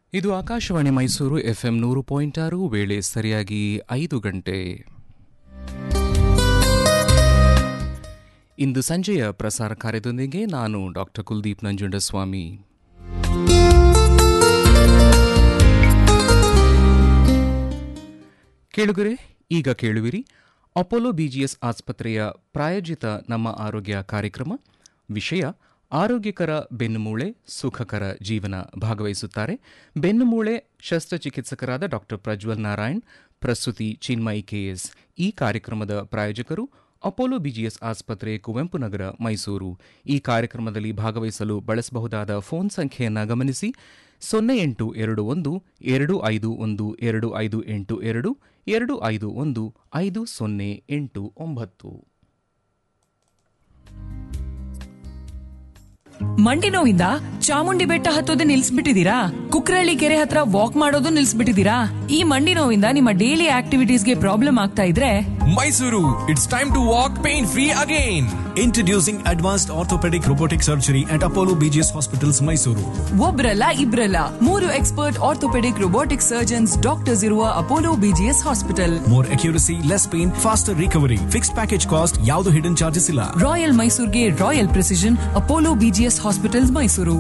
ಇದು ಆಕಾಶವಾಣಿ ಮೈಸೂರು ಎಫ್ಎಂ ನೂರು ಪಾಯಿಂಟ್ ಆರು ವೇಳೆ ಸರಿಯಾಗಿ ಐದು ಗಂಟೆ ಇಂದು ಸಂಜೆಯ ಪ್ರಸಾರ ಕಾರ್ಯದೊಂದಿಗೆ ನಾನು ಡಾಕ್ಟರ್ ಕುಲ್ದೀಪ್ ನಂಜುಂಡಸ್ವಾಮಿ ಕೇಳುಗರೆ ಈಗ ಕೇಳುವಿರಿ ಅಪೋಲೋ ಬಿಜಿಎಸ್ ಆಸ್ಪತ್ರೆಯ ಪ್ರಾಯೋಜಿತ ನಮ್ಮ ಆರೋಗ್ಯ ಕಾರ್ಯಕ್ರಮ ವಿಷಯ ಆರೋಗ್ಯಕರ ಬೆನ್ನುಮೂಳೆ ಸುಖಕರ ಜೀವನ ಭಾಗವಹಿಸುತ್ತಾರೆ ಬೆನ್ನುಮೂಳೆ ಶಸ್ತ್ರಚಿಕಿತ್ಸಕರಾದ ಡಾಕ್ಟರ್ ಪ್ರಜ್ವಲ್ ನಾರಾಯಣ್ ಪ್ರಸ್ತುತಿ ಚಿನ್ಮಯಿ ಕೆಎಸ್ ಈ ಕಾರ್ಯಕ್ರಮದ ಪ್ರಾಯೋಜಕರು ಅಪೋಲೋ ಬಿಜಿಎಸ್ ಆಸ್ಪತ್ರೆ ಕುವೆಂಪು ನಗರ ಮೈಸೂರು ಈ ಕಾರ್ಯಕ್ರಮದಲ್ಲಿ ಭಾಗವಹಿಸಲು ಬಳಸಬಹುದಾದ ಫೋನ್ ಸಂಖ್ಯೆಯನ್ನು ಗಮನಿಸಿ ಸೊನ್ನೆ ಎಂಟು ಎರಡು ಒಂದು ಎರಡು ಐದು ಒಂದು ಎರಡು ಐದು ಎಂಟು ಎರಡು ಎರಡು ಐದು ಒಂದು ಐದು ಸೊನ್ನೆ ಎಂಟು ಒಂಬತ್ತು ಮಂಡಿ ನೋವಿಂದ ಚಾಮುಂಡಿ ಬೆಟ್ಟ ಹತ್ತೋದು ನಿಲ್ಸ್ಬಿಟ್ಟಿದೀರಾ ಕುಕ್ರಳ್ಳಿ ಕೆರೆ ಹತ್ರ ವಾಕ್ ಮಾಡೋದು ನಿಲ್ಸ್ಬಿಟ್ಟಿದೀರಾ ಈ ಮಂಡಿ ನೋವಿಂದ ನಿಮ್ಮ ಡೈಲಿ ಆಕ್ಟಿವಿಟೀಸ್ಗೆ ಪ್ರಾಬ್ಲಮ್ ಆಗ್ತಾ ಇದ್ರೆ Mysuru, it's time to walk pain free again. Introducing advanced orthopedic robotic surgery at Apollo BGS Hospitals, Mysuru. ಒಬ್ರಲ್ಲ ಇಬ್ರಲ್ಲ ಮೂರು expert orthopaedic robotic surgeons doctors ಇರುವ Apollo BGS hospital More accuracy, less pain, faster recovery. Fixed package cost, ಯಾವುದು hidden charges ಇಲ್ಲ. Royal ಮೈಸೂರ್ಗೆ royal precision Apollo BGS hospitals Mysuru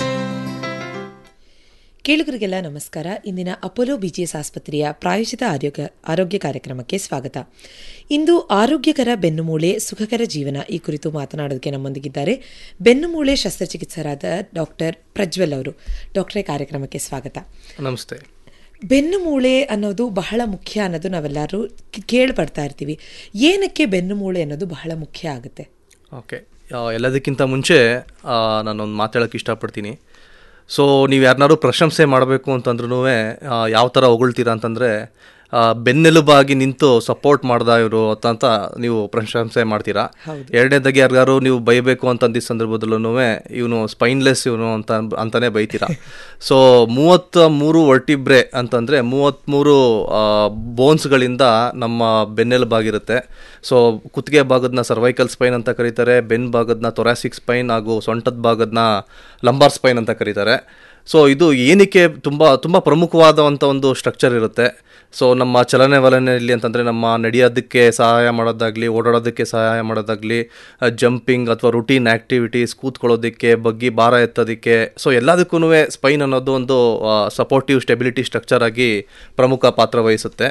ಕೇಳುಗರಿಗೆಲ್ಲ ನಮಸ್ಕಾರ ಇಂದಿನ ಅಪೋಲೋ ಬಿಜಿಎಸ್ ಆಸ್ಪತ್ರೆಯ ಪ್ರಾಯೋಜಿತ ಆರೋಗ್ಯ ಆರೋಗ್ಯ ಕಾರ್ಯಕ್ರಮಕ್ಕೆ ಸ್ವಾಗತ ಇಂದು ಆರೋಗ್ಯಕರ ಬೆನ್ನುಮೂಳೆ ಸುಖಕರ ಜೀವನ ಈ ಕುರಿತು ಮಾತನಾಡೋದಕ್ಕೆ ನಮ್ಮೊಂದಿಗಿದ್ದಾರೆ ಬೆನ್ನುಮೂಳೆ ಶಸ್ತ್ರಚಿಕಿತ್ಸರಾದ ಡಾಕ್ಟರ್ ಪ್ರಜ್ವಲ್ ಅವರು ಡಾಕ್ಟರೇ ಕಾರ್ಯಕ್ರಮಕ್ಕೆ ಸ್ವಾಗತ ನಮಸ್ತೆ ಬೆನ್ನುಮೂಳೆ ಅನ್ನೋದು ಬಹಳ ಮುಖ್ಯ ಅನ್ನೋದು ನಾವೆಲ್ಲರೂ ಕೇ- ಕೇಳ್ಪಡ್ತಾ ಇರ್ತೀವಿ ಏನಕ್ಕೆ ಬೆನ್ನುಮೂಳೆ ಅನ್ನೋದು ಬಹಳ ಮುಖ್ಯ ಆಗುತ್ತೆ ಓಕೆ ಎಲ್ಲದಕ್ಕಿಂತ ಮುಂಚೆ ಆ, ನಾನೊಂದು ಮಾತಾಡೋಕ್ಕೆ ಇಷ್ಟಪಡ್ತೀನಿ ಸೊ ನೀವು ಯಾರನ್ನಾರು ಪ್ರಶಂಸೆ ಮಾಡಬೇಕು ಅಂತಂದ್ರೂ ಯಾವ ಥರ ಹೊಗಳ್ತೀರಾ ಅಂತಂದರೆ ಬೆನ್ನೆಲುಬಾಗಿ ನಿಂತು ಸಪೋರ್ಟ್ ಮಾಡ್ದ ಇವರು ಅಂತ ನೀವು ಪ್ರಶಂಸೆ ಮಾಡ್ತೀರಾ ಎರಡನೇದಾಗಿ ಯಾರಿಗಾರು ನೀವು ಬೈಬೇಕು ಅಂತಂದಿದ್ದ ಸಂದರ್ಭದಲ್ಲೂ ಇವನು ಸ್ಪೈನ್ಲೆಸ್ ಇವನು ಅಂತ ಅಂತಾನೆ ಬೈತೀರಾ ಸೊ ಮೂವತ್ತ ಮೂರು ವರ್ಟಿಬ್ರೆ ಅಂತಂದರೆ ಮೂವತ್ತ್ಮೂರು ಬೋನ್ಸ್ಗಳಿಂದ ನಮ್ಮ ಬೆನ್ನೆಲುಬಾಗಿರುತ್ತೆ ಸೊ ಕುತ್ತಿಗೆ ಭಾಗದನ್ನ ಸರ್ವೈಕಲ್ ಸ್ಪೈನ್ ಅಂತ ಕರೀತಾರೆ ಬೆನ್ ಭಾಗದನ್ನ ತೊರಾಸಿಕ್ ಸ್ಪೈನ್ ಹಾಗೂ ಸೊಂಟದ ಭಾಗದನ್ನ ಲಂಬಾರ್ ಸ್ಪೈನ್ ಅಂತ ಕರೀತಾರೆ ಸೊ ಇದು ಏನಕ್ಕೆ ತುಂಬ ತುಂಬ ಪ್ರಮುಖವಾದಂಥ ಒಂದು ಸ್ಟ್ರಕ್ಚರ್ ಇರುತ್ತೆ ಸೊ ನಮ್ಮ ಚಲನೆ ವಲನೆಯಲ್ಲಿ ಅಂತಂದರೆ ನಮ್ಮ ನಡೆಯೋದಕ್ಕೆ ಸಹಾಯ ಮಾಡೋದಾಗಲಿ ಓಡಾಡೋದಕ್ಕೆ ಸಹಾಯ ಮಾಡೋದಾಗಲಿ ಜಂಪಿಂಗ್ ಅಥವಾ ರುಟೀನ್ ಆ್ಯಕ್ಟಿವಿಟೀಸ್ ಕೂತ್ಕೊಳ್ಳೋದಕ್ಕೆ ಬಗ್ಗಿ ಭಾರ ಎತ್ತೋದಕ್ಕೆ ಸೊ ಎಲ್ಲದಕ್ಕೂ ಸ್ಪೈನ್ ಅನ್ನೋದು ಒಂದು ಸಪೋರ್ಟಿವ್ ಸ್ಟೆಬಿಲಿಟಿ ಸ್ಟ್ರಕ್ಚರ್ ಆಗಿ ಪ್ರಮುಖ ಪಾತ್ರ ವಹಿಸುತ್ತೆ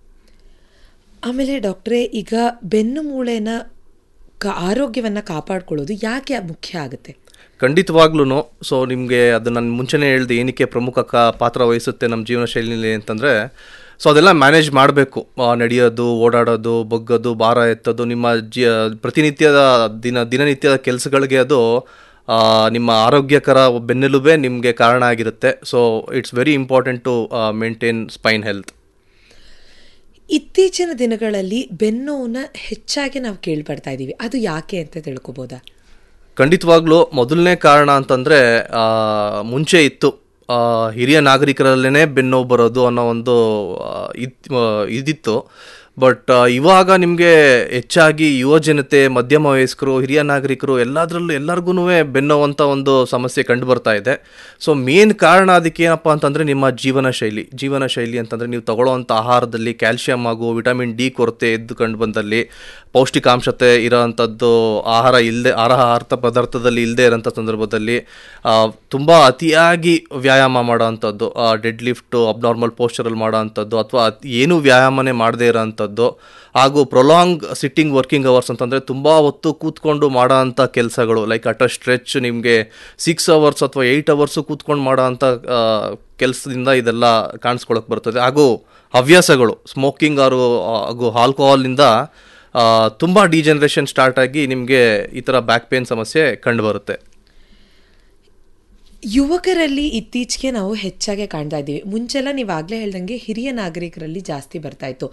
ಆಮೇಲೆ ಡಾಕ್ಟ್ರೇ ಈಗ ಬೆನ್ನುಮೂಳೆನ ಕ ಆರೋಗ್ಯವನ್ನು ಕಾಪಾಡ್ಕೊಳ್ಳೋದು ಯಾಕೆ ಮುಖ್ಯ ಆಗುತ್ತೆ ಖಂಡಿತವಾಗ್ಲೂ ಸೊ ನಿಮಗೆ ಅದು ನಾನು ಮುಂಚೆನೇ ಹೇಳ್ದೆ ಏನಕ್ಕೆ ಪ್ರಮುಖ ಕ ಪಾತ್ರ ವಹಿಸುತ್ತೆ ನಮ್ಮ ಜೀವನ ಶೈಲಿನಲ್ಲಿ ಅಂತಂದರೆ ಸೊ ಅದೆಲ್ಲ ಮ್ಯಾನೇಜ್ ಮಾಡಬೇಕು ನಡೆಯೋದು ಓಡಾಡೋದು ಬಗ್ಗೋದು ಭಾರ ಎತ್ತೋದು ನಿಮ್ಮ ಜಿ ಪ್ರತಿನಿತ್ಯದ ದಿನ ದಿನನಿತ್ಯದ ಕೆಲಸಗಳಿಗೆ ಅದು ಆ, ನಿಮ್ಮ ಆರೋಗ್ಯಕರ ಬೆನ್ನೆಲುಬೇ ನಿಮಗೆ ಕಾರಣ ಆಗಿರುತ್ತೆ so it's very important to maintain spine health ಇತ್ತೀಚಿನ ದಿನಗಳಲ್ಲಿ ಬೆನ್ನೋವನ್ನ ಹೆಚ್ಚಾಗಿ ನಾವು ಕೇಳ್ಪಡ್ತಾ ಇದ್ದೀವಿ ಅದು ಯಾಕೆ ಅಂತ ತಿಳ್ಕೊಬೋದಾ ಖಂಡಿತವಾಗ್ಲೂ ಮೊದಲನೇ ಕಾರಣ ಅಂತಂದರೆ ಮುಂಚೆ ಇತ್ತು ಆ, ಹಿರಿಯ ನಾಗರಿಕರಲ್ಲೇ ಬೆನ್ನೋವು ಬರೋದು ಅನ್ನೋ ಒಂದು ಆ, ಇತ್ ಆ, ಇದಿತ್ತು ಬಟ್ ಇವಾಗ ನಿಮಗೆ ಹೆಚ್ಚಾಗಿ ಯುವ ಜನತೆ ಮಧ್ಯಮ ವಯಸ್ಕರು ಹಿರಿಯ ನಾಗರಿಕರು ಎಲ್ಲದರಲ್ಲೂ ಎಲ್ಲರಿಗೂ ಬೆನ್ನೋವಂಥ ಒಂದು ಸಮಸ್ಯೆ ಕಂಡು ಬರ್ತಾ ಇದೆ ಸೊ ಮೇನ್ ಕಾರಣ ಅದಕ್ಕೆ ಏನಪ್ಪ ಅಂತಂದರೆ ನಿಮ್ಮ ಜೀವನ ಶೈಲಿ ಜೀವನ ಶೈಲಿ ಅಂತಂದರೆ ನೀವು ತಗೊಳ್ಳೋವಂಥ ಆಹಾರದಲ್ಲಿ ಕ್ಯಾಲ್ಶಿಯಂ ಹಾಗೂ ವಿಟಮಿನ್ ಡಿ ಕೊರತೆ ಎದ್ದು ಕಂಡು ಬಂದಲ್ಲಿ ಪೌಷ್ಟಿಕಾಂಶತೆ ಇರೋವಂಥದ್ದು ಆಹಾರ ಇಲ್ಲದೆ ಆಹಾರ ಪದಾರ್ಥದಲ್ಲಿ ಇಲ್ಲದೆ ಇರೋಂಥ ಸಂದರ್ಭದಲ್ಲಿ ತುಂಬ ಅತಿಯಾಗಿ ವ್ಯಾಯಾಮ ಮಾಡೋವಂಥದ್ದು ಡೆಡ್ ಲಿಫ್ಟು ಅಬ್ನಾರ್ಮಲ್ ಪೋಸ್ಚರಲ್ಲಿ ಮಾಡೋವಂಥದ್ದು ಅಥವಾ ಏನೂ ವ್ಯಾಯಾಮನೇ ಮಾಡದೇ ಇರೋವಂಥದ್ದು ಹಾಗೂ ಪ್ರೊಲಾಂಗ್ ಸಿಟ್ಟಿಂಗ್ ವರ್ಕಿಂಗ್ ಅವರ್ಸ್ ಅಂತಂದರೆ ತುಂಬ ಹೊತ್ತು ಕೂತ್ಕೊಂಡು ಮಾಡೋ ಅಂಥ ಕೆಲಸಗಳು ಲೈಕ್ ಅಟ ಸ್ಟ್ರೆಚ್ ನಿಮಗೆ ಸಿಕ್ಸ್ ಅವರ್ಸ್ ಅಥವಾ ಏಯ್ಟ್ ಅವರ್ಸು ಕೂತ್ಕೊಂಡು ಮಾಡೋ ಅಂಥ ಕೆಲಸದಿಂದ ಇದೆಲ್ಲ ಕಾಣಿಸ್ಕೊಳಕ್ಕೆ ಬರ್ತದೆ ಹಾಗೂ ಹವ್ಯಾಸಗಳು ಸ್ಮೋಕಿಂಗ್ ಆರು ಹಾಗೂ ಆಲ್ಕೋಹಾಲ್ನಿಂದ ತುಂಬ ಡಿಜನರೇಷನ್ ಸ್ಟಾರ್ಟ್ ಆಗಿ ನಿಮಗೆ ಈ ಥರ ಬ್ಯಾಕ್ ಪೇನ್ ಸಮಸ್ಯೆ ಕಂಡುಬರುತ್ತೆ ಯುವಕರಲ್ಲಿ ಇತ್ತೀಚೆಗೆ ನಾವು ಹೆಚ್ಚಾಗಿ ಕಾಣ್ತಾ ಇದ್ದೀವಿ ಮುಂಚೆಲ್ಲ ನೀವು ಆಗ್ಲೇ ಹೇಳ್ದಂಗೆ ಹಿರಿಯ ನಾಗರಿಕರಲ್ಲಿ ಜಾಸ್ತಿ ಬರ್ತಾ ಇತ್ತು